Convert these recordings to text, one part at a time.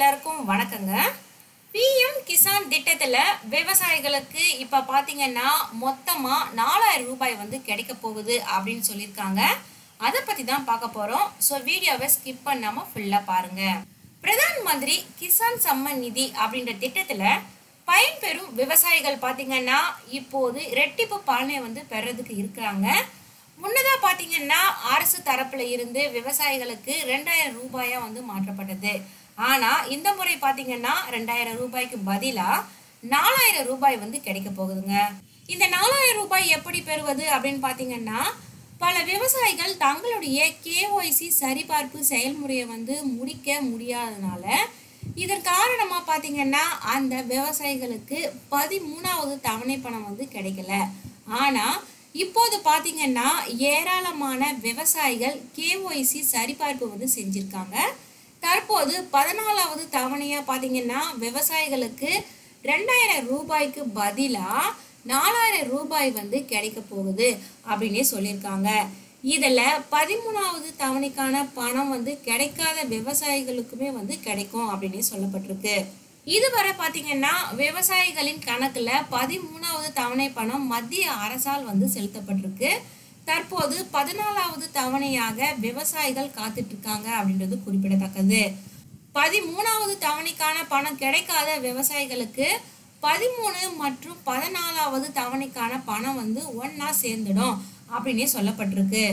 எல்லாருக்கும் வணக்கங்க பிஎம் கிசான் திட்டத்தில் விவசாயிகளுக்கு இப்போ பார்த்தீங்கன்னா மொத்தமாக நாலாயிரம் ரூபாய் வந்து கிடைக்க போகுது அப்படின்னு சொல்லியிருக்காங்க அதை பற்றி தான் பார்க்க போகிறோம் ஸோ வீடியோவை ஸ்கிப் பண்ணாமல் ஃபுல்லாக பாருங்கள் பிரதான் மந்திரி கிசான் சம்மன் நிதி அப்படின்ற திட்டத்தில் பயன்பெறும் விவசாயிகள் பார்த்தீங்கன்னா இப்போது ரெட்டிப்பு பலனை வந்து பெறதுக்கு இருக்கிறாங்க முன்னதாக பார்த்தீங்கன்னா அரசு தரப்புல இருந்து விவசாயிகளுக்கு ரெண்டாயிரம் ரூபாயா வந்து மாற்றப்பட்டது ஆனா இந்த முறை பார்த்தீங்கன்னா ரெண்டாயிரம் ரூபாய்க்கு பதிலா நாலாயிரம் ரூபாய் வந்து கிடைக்க போகுதுங்க இந்த நாலாயிரம் ரூபாய் எப்படி பெறுவது அப்படின்னு பார்த்தீங்கன்னா பல விவசாயிகள் தங்களுடைய கேஒய்சி சரிபார்ப்பு செயல்முறையை வந்து முடிக்க முடியாதனால இதன் காரணமா பார்த்தீங்கன்னா அந்த விவசாயிகளுக்கு பதிமூணாவது தவணை பணம் வந்து கிடைக்கல ஆனா இப்போது பார்த்தீங்கன்னா ஏராளமான விவசாயிகள் கேஒய்சி சரிபார்ப்பு வந்து செஞ்சிருக்காங்க தற்போது பதினாலாவது தவணையா பார்த்தீங்கன்னா விவசாயிகளுக்கு ரெண்டாயிரம் ரூபாய்க்கு பதிலாக நாலாயிரம் ரூபாய் வந்து கிடைக்க போகுது அப்படின்னே சொல்லியிருக்காங்க இதில் பதிமூணாவது தவணைக்கான பணம் வந்து கிடைக்காத விவசாயிகளுக்குமே வந்து கிடைக்கும் அப்படின்னே சொல்லப்பட்டிருக்கு இதுவரை பார்த்தீங்கன்னா விவசாயிகளின் கணக்குல பதிமூணாவது தவணை பணம் மத்திய அரசால் வந்து செலுத்தப்பட்டிருக்கு தற்போது பதினாலாவது தவணையாக விவசாயிகள் காத்துட்டு இருக்காங்க அப்படின்றது குறிப்பிடத்தக்கது பதிமூணாவது தவணைக்கான பணம் கிடைக்காத விவசாயிகளுக்கு பதிமூணு மற்றும் பதினாலாவது தவணைக்கான பணம் வந்து ஒண்ணா சேர்ந்துடும் அப்படின்னே சொல்லப்பட்டிருக்கு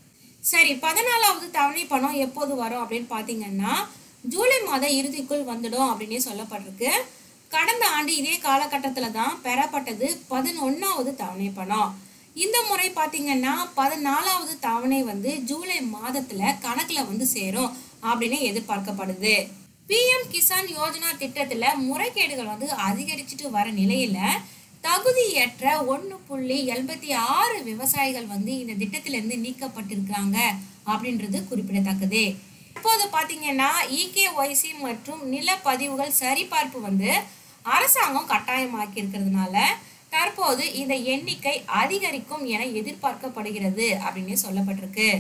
சரி பதினாலாவது தவணை பணம் எப்போது வரும் அப்படின்னு பார்த்தீங்கன்னா ஜூலை மாத இறுதிக்குள் வந்துடும் அப்படின்னே சொல்லப்பட்டிருக்கு கடந்த ஆண்டு இதே காலகட்டத்தில் தான் பெறப்பட்டது பதினொன்னாவது தவணை பணம் இந்த முறை பார்த்தீங்கன்னா பதினாலாவது தவணை வந்து ஜூலை மாதத்துல கணக்குல வந்து சேரும் அப்படின்னு எதிர்பார்க்கப்படுது பிஎம் கிசான் யோஜனா திட்டத்துல முறைகேடுகள் வந்து அதிகரிச்சுட்டு வர நிலையில தகுதியற்ற ஒன்று புள்ளி எண்பத்தி ஆறு விவசாயிகள் வந்து இந்த திட்டத்திலிருந்து நீக்கப்பட்டிருக்காங்க அப்படின்றது குறிப்பிடத்தக்கது இப்போது பார்த்தீங்கன்னா இகேஒய்சி மற்றும் நிலப்பதிவுகள் சரிபார்ப்பு வந்து அரசாங்கம் கட்டாயமாக்கி இருக்கிறதுனால தற்போது இந்த எண்ணிக்கை அதிகரிக்கும் என எதிர்பார்க்கப்படுகிறது அப்படின்னு சொல்லப்பட்டிருக்கு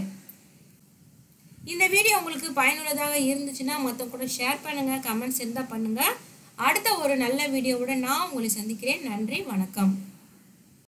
இந்த வீடியோ உங்களுக்கு பயனுள்ளதாக இருந்துச்சுன்னா மொத்தம் கூட ஷேர் பண்ணுங்க கமெண்ட்ஸ் இருந்தால் பண்ணுங்க அடுத்த ஒரு நல்ல வீடியோவுடன் நான் உங்களை சந்திக்கிறேன் நன்றி வணக்கம்